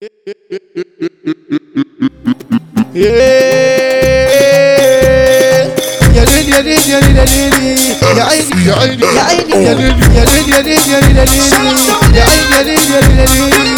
يا ليل يا ليل يا ليل يا ليل يا عيني يا عيني يا عيني. يا ليل يا ليل يا ليل يا ليل يا ليل يا عيني يا ليل يا ليل يا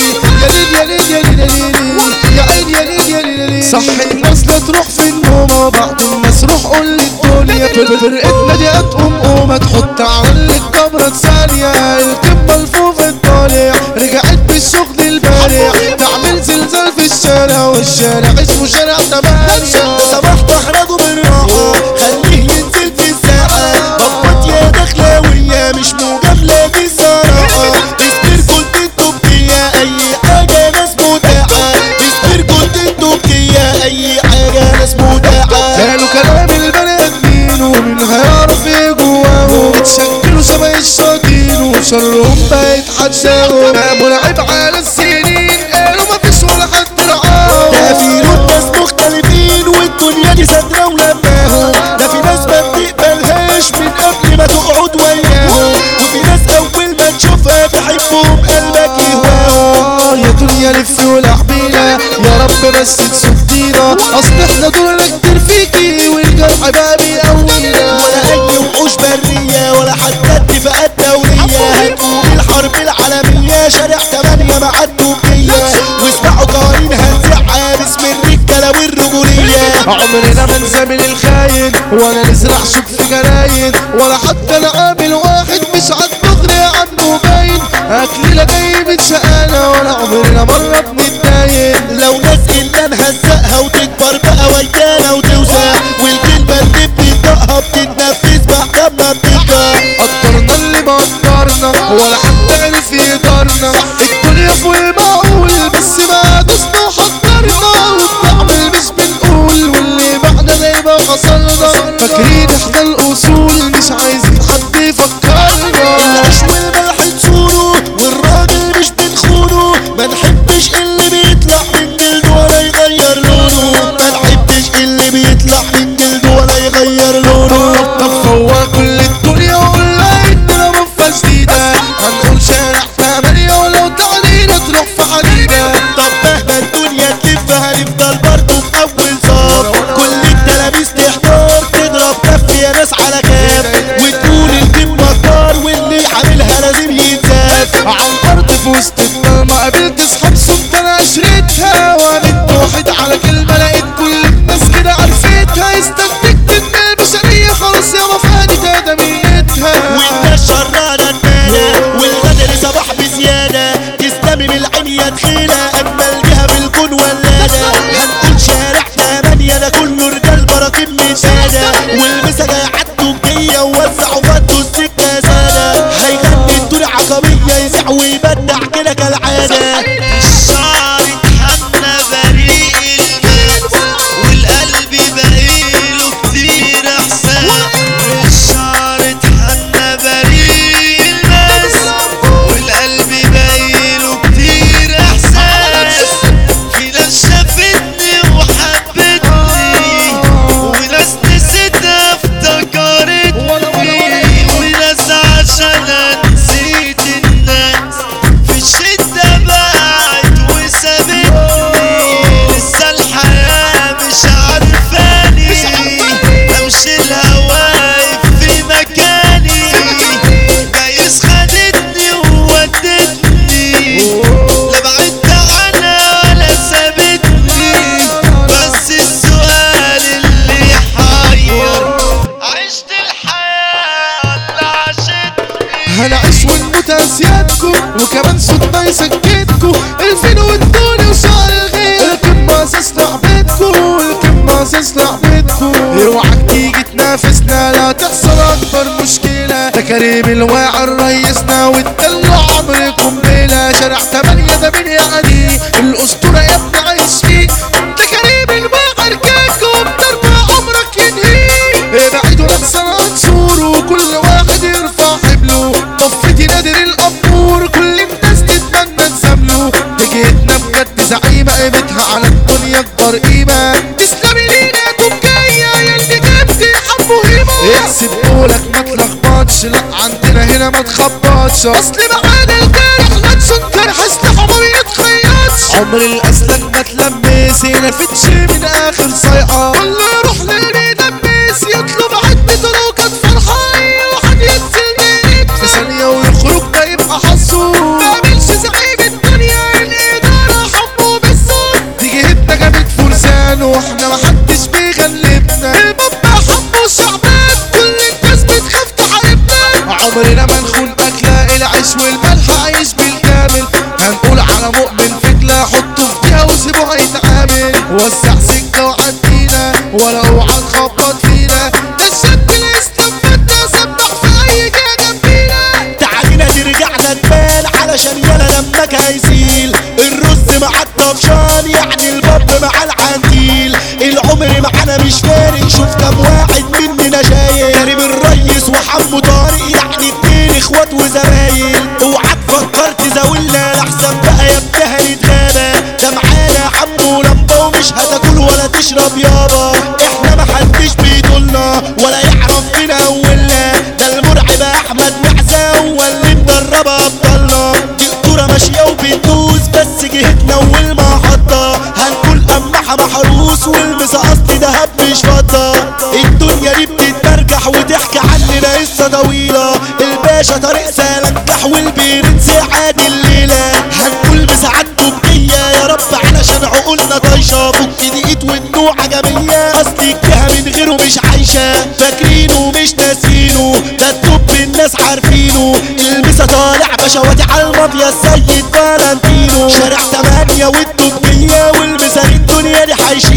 ليل يا ليل يا ليل يا ليل يا ليل يا عيني يا ليل يا ليل يا ليل صح الناس لا تروح في النوم بعض الناس روح قول للدنيا فرقتنا دي هتقوم قومة تحط على الكاميرا ثانية الكبة لفوق الطالع رجعت بالشغل البارع تعمل زلزال في الشارع والشارع اسمه شارع تمانية صباح تحرجه بالراحة خليه ينزل في الساعة ضبط يا دخلاوية مش مجاملة دي صراحة اصبر كنت التوبكية أي حاجة ناس متاحة اصبر كنت التوبكية أي حاجة ناس متاحة قالوا كلام البني ادمين ومنها يعرف ايه جواهم اتشكلوا شبه الشياطين وشرهم بقى يتحداهم قاموا لعب على السنين قالوا مفيش ولا حد ده رعاهم في لون ناس مختلفين والدنيا دي سادرة ولماهم ده في ناس ما بتقبلهاش من قبل ما تقعد وياهم وفي ناس أول ما تشوفها تحبهم قلبك يهواهم آه، يا دنيا لف ولعبينا يا رب بس تصدينا اصل احنا دورنا كتير فيكي والجرح بقى بيقوينا ولا أي وحوش برية ولا حتى اتفاقات دولية هنقوم الحرب العالمية شارع تمانية مع التوبية واسمعوا قوانين هنزعها باسم الرجالة والرجولية عمرنا ما نزامل الخاين ولا نزرع شوك في جرايد ولا حتى نقابل واحد مش عالدغري عنده باين اكلنا جاي من شقانا ولا عمرنا مرة بنتداين لو ناس إلا نهزقها وتكبر بقى ويانا وتوسع والكلمة اللي بتنطقها بتتنفذ بعد ما بتنطق قدرنا اللي ما قدرنا ولا حتى عرف يقدرنا الدنيا فوق المعقول بس ما دوسنا وحضرنا وبنعمل مش بنقول واللي بعدنا زي ما خسرنا فاكرين احنا الاصول مش عايزين حد يفكرنا العيش والملح تسوره والراجل مش بنخونه ما نحبش اللي بيطلع من جلده ولا يغير لونه ما نحبش اللي بيطلع من جلده ولا يغير لونه طب هو كل الدنيا ولا اننا مفاش جديدة هنقول شارع ثمانية ولو تعدينا تروح في حديدة طب مهما الدنيا تلف هنفضل برضه في اول صف كل التلاميذ تحتار تضرب كف يا ناس على كاف وتقول الجيب مطار واللي حاملها لازم يتزاف على الارض في وسط الضلمة قابلت اصحاب صوت انا عشرتها وقابلت واحد على كلمة لقيت كل الناس كده عرفتها استنتجت ان البشرية خلاص يابا فادت ادميتها والناس شرانة النانة والغدر صباح بزيادة تستمي من العين يا تخيلة أجمل جهة بالكون ولادة هنقول شارع تمانية ده كله رجال براكين من سادة والمسا جاي عالتوكية ووزعوا فاتوا السكة سادة هيغني الدور عقبية يزيع ويبدع كده كالعادة الشعر اتحنى بريء الناس والقلب بقيله كتير احساس الشعر اتحنى بريء الناس والقلب بقيله كتير احساس في ناس شافتني وحبتني وناس نسيتها افتكرتني وناس عشان نسيت الناس في الشدة بعت وسابتني لسه الحياة مش عارفاني امشي الهوايف في مكاني جايز خدتني وودتني لا بعدت عنها ولا سابتني بس السؤال اللي يحير عشت الحياة ولا عشتني هنعيش ونموت اسيادكم وكمان صوتنا يسكتكم الفين والدنيا وشعر الغير الكلمة اساس لعبتكم الكلمة اساس لعبتكم اوعك تيجي تنافسنا لا تحصل اكبر مشكلة ده كريم الواعر ريسنا والدلع عمركم بلا شارع تمانية ده مين يعني الاسطورة يا ابني عايش فيه ده كريم الواعر كاكم تربى عمرك ينهيه بعيد ونفسنا عن صوره كل واحد يرفع حبله طفتي نادر الامور كل الناس تتمنى تسامله تجيتنا بجد زعيمة قيمتها على الدنيا اكبر قيمة تسلمي لينا توكية ياللي جبتي حب مهمة احسب قولك ما تلخبطش لا عندنا هنا ما تخبطش اصل معانا الجرح لا تسكر سلاحه ما بيتخيطش عمر الاسلك ما تلمس هنا فتش من اخر صيقه والله يروح للمدبس يطلب عدته لو كانت فرحه اي واحد ينزل جديد في ثانيه ويخرج ده يبقى حظه ما قابلش زعيم الدنيا الاداره حبه بالصوت تيجي هبه جابت فرسان واحنا محدش بيغلبنا البابا حبه الشعبان كل الناس بتخاف تحاربنا عمرنا ما نخون اكله العيش والملح عايش بالكامل هنقول على مؤمن فتله حطه في فيها وسيبه هيتعامل وسع سكه وعدينا ولا اوعى تخبط فينا ده الشاب الاسلام بدنا سبح في اي جهه جنبينا تعالينا ترجع ندمان علشان يلا دمك هيسيل الرز مع الطفشان يعني الباب مع العنتيل العمر معانا مش فارق شوف كم واحد مننا شايل كريم الريس وحمو طارق يعني اتنين اخوات وزمايل اوعى تفكر تزاولنا لحسن بقى يا ابنها نتغابى ده معانا حمو لمبه ومش هتاكل ولا تشرب يابا احنا محدش بيطولنا ولا يعرف فينا اولنا ده المرعب احمد معزه هو اللي مدرب ابطالنا دي الكوره ماشيه وبتدوس بس جهتنا والمحطه هنقول قمحه محروس والمسا قصدي دهب مش فضه الدنيا دي بتتمرجح وتحكي عننا قصه طويله الباشا طارق سلنجح والبرنس عادي الليله هنقول بسعادته بنيه يا رب علشان عقولنا طايشه فك دقيت والنوع جمية اصل الجهه من غيره مش عايشه فاكرينه مش ناسينه ده التوب الناس عارفينه المسا طالع بشواتي على المافيا السيد فالنتينو شارع تمانية والدنيا والمسا الدنيا دي حيشينه